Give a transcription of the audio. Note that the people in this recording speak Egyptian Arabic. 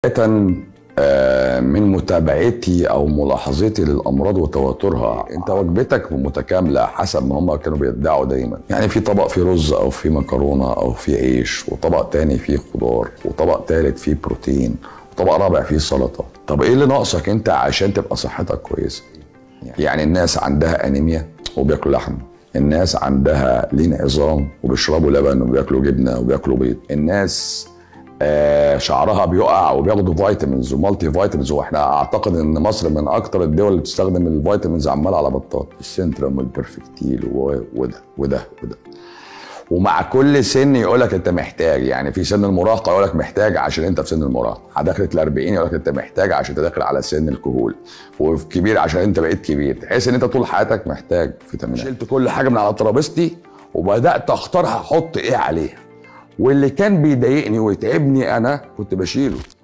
آه، من متابعتي او ملاحظتي للامراض وتواترها انت وجبتك متكامله حسب ما هم كانوا بيدعوا دايما يعني في طبق فيه رز او فيه مكرونه او فيه عيش وطبق تاني فيه خضار وطبق تالت فيه بروتين وطبق رابع فيه سلطه طب ايه اللي ناقصك انت عشان تبقى صحتك كويسه يعني الناس عندها انيميا وبياكلوا لحم الناس عندها لين عظام وبيشربوا لبن وبياكلوا جبنه وبياكلوا بيض الناس آه، شعرها بيقع وبياخدوا فيتامينز ومالتي فيتامينز واحنا اعتقد ان مصر من اكتر الدول اللي بتستخدم الفيتامينز عمال على بطال السنترم والبرفكتيل و- وده وده وده ومع كل سن يقول لك انت محتاج يعني في سن المراهقه يقول لك محتاج عشان انت في سن المراهقه دخلت ال 40 يقول لك انت محتاج عشان انت داخل على سن الكهول وفي كبير عشان انت بقيت كبير تحس ان انت طول حياتك محتاج فيتامينات شلت كل حاجه من على ترابيزتي وبدات اختار هحط ايه عليها واللي كان بيضايقني ويتعبني انا كنت بشيله